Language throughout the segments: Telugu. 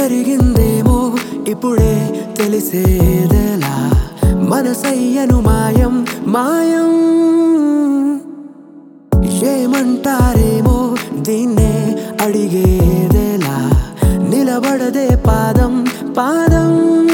జరిగిందేమో ఇప్పుడే తెలిసేదెలా మనసయ్యను మాయం మాయం ఏమంటారేమో దీన్నే అడిగేదెలా నిలబడదే పాదం పాదం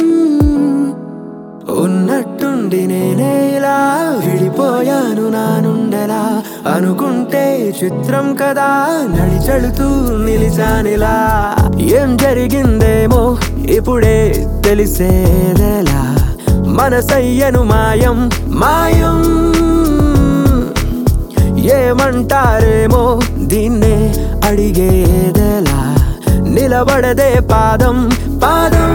ఉన్నట్టుండి నేనే ఇలా విడిపోయాను నా నుండెలా అనుకుంటే చిత్రం కదా నడిచడుతూ నిలిచానిలా ఏం జరిగిందేమో ఇప్పుడే తెలిసేదెలా మనసయ్యను మాయం మాయం ఏమంటారేమో దీన్నే అడిగేదెలా నిలబడదే పాదం పాదం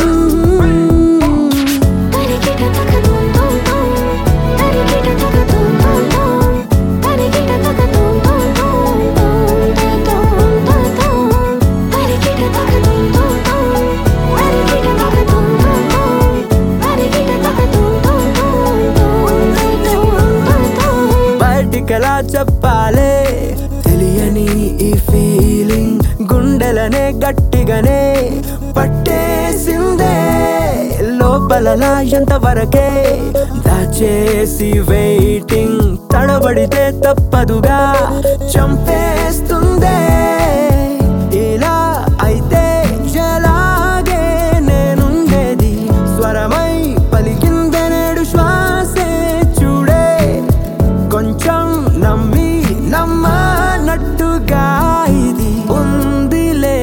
తరికిట తక తుం తుం తుం తరికిట తక తుం తుం తుం తరికిట తక తుం తుం తుం తుం తుం తుం తరికిట తక తుం తుం తుం తరికిట తక తుం తుం తుం తరికిట తక తుం తుం తుం తుం బయటికెలా చెప్పాలే తెలియని ఈ ఫీలింగ్ గుండెలనే గట్టిగానే పట్టేసిందే లోపలలా ఎంతవరకే దాచేసి వెయిటింగ్ తడబడితే తప్పదుగా చంపేస్తుందే ఇలా అయితే ఎలాగే నేనుండేది స్వరమై పలికిందే నేడు శ్వాసే చూడే కొంచెం నమ్మి నమ్మనట్టుగా ఇది ఉందిలే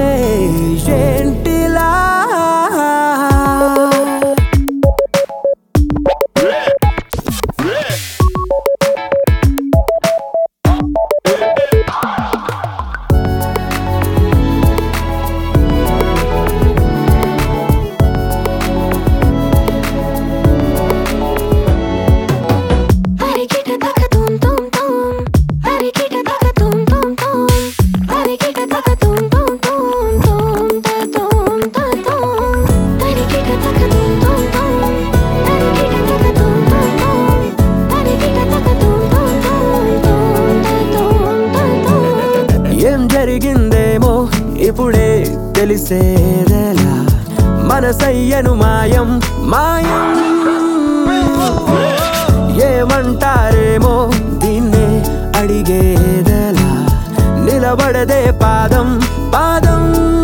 ఏంటిలా తరికిట తక తుం తుం తుం తరికిట తక తుం తుం తుం తరికిట తక తుం తుం తుం తుం తుం తుం తరికిట తక తుం తుం తుం తరికిట తక తుం తుం తుం తరికిట తక తుం తుం తుం తుం తుం ఏం జరిగిందేమో ఇప్పుడే తెలిసేదెలా మనసయ్యను మాయం మాయం ఏమంటారేమో దీన్నే అడిగేదెలా నిలబడదే పాదం పాదం